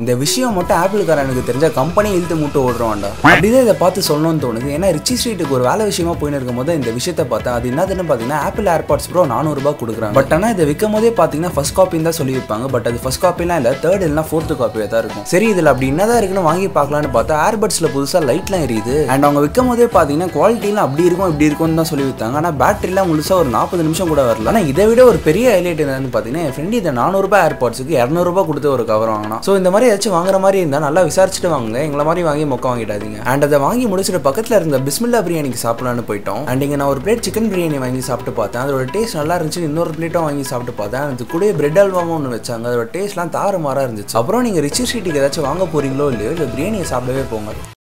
இந்த விஷயம் மட்டும் ஆப்பிள்காரனுக்கு தெரிஞ்ச கம்பெனி இழுத்து மூட்டை ஓடுறோம்டா அப்படிதான் இதை பார்த்து சொல்லணும்னு தோணுது ஏன்னா ரிச்சி ஸ்ட்ரீட்டுக்கு ஒரு வேலை விஷயமா போயின்னு இருக்கும் போது இந்த விஷயத்தை பார்த்தா அது என்னதுன்னு பார்த்தீங்கன்னா ஆப்பிள் ஏர்பாட்ஸ் ப்ரோ நானூறுபா கொடுக்குறாங்க பட் ஆனால் இதை விற்கும் போதே பார்த்தீங்கன்னா ஃபர்ஸ்ட் காப்பின்னு தான் சொல்லி வைப்பாங்க பட் அது ஃபர்ஸ்ட் காப்பிலாம் இல்லை தேர்ட் இல்லைனா ஃபோர்த்து காப்பியாக தான் இருக்கும் சரி இதில் அப்படி என்னதான் இருக்குன்னு வாங்கி பார்க்கலான்னு பார்த்தா ஏர்பட்ஸில் புதுசாக லைட்லாம் எரியுது அண்ட் அவங்க விற்கும் போதே பார்த்தீங்கன்னா குவாலிட்டிலாம் அப்படி இருக்கும் இப்படி இருக்கும்னு தான் சொல்லி வித்தாங்க ஆனால் பேட்டரிலாம் முழுசாக ஒரு நாற்பது நிமிஷம் கூட வரல ஆனால் இதை விட ஒரு பெரிய ஹைலைட் என்னன்னு பார்த்தீங்கன்னா என் ஃப்ரெண்ட் இதை நானூறுபா ஏர்பாட்ஸுக்கு இரநூறுபா கொடுத்து ஒரு கவர் வாங்கினா ஸோ இந்த மாதிரி ஏதாச்சும் வாங்குற மாதிரி இருந்தால் நல்லா விசாரிச்சுட்டு வாங்குங்க எங்களை மாதிரி வாங்கி மொக்க வாங்கிடாதீங்க அண்ட் அதை வாங்கி முடிச்சிட்டு பக்கத்தில் இருந்த பிஸ்மில்லா பிரியாணிக்கு சாப்பிடலான்னு போயிட்டோம் அண்ட் இங்கே நான் ஒரு பிளேட் சிக்கன் பிரியாணி வாங்கி சாப்பிட்டு பார்த்தேன் அதோட டேஸ்ட் நல்லா இருந்துச்சு இன்னொரு பிளேட்டும் வாங்கி சாப்பிட்டு பார்த்தேன் அது கூட பிரெட் அல்வாவும் ஒன்று வச்சாங்க அதோட டேஸ்ட்லாம் தாறுமாறாக இருந்துச்சு அப்புறம் நீங்கள் ரிச்சி ஸ்ட்ரீட்டுக்கு ஏதாச்சும் வாங்க போறீங்களோ இல்லையோ இல்லை பிரியாணியை சாப்பிடவே போங்க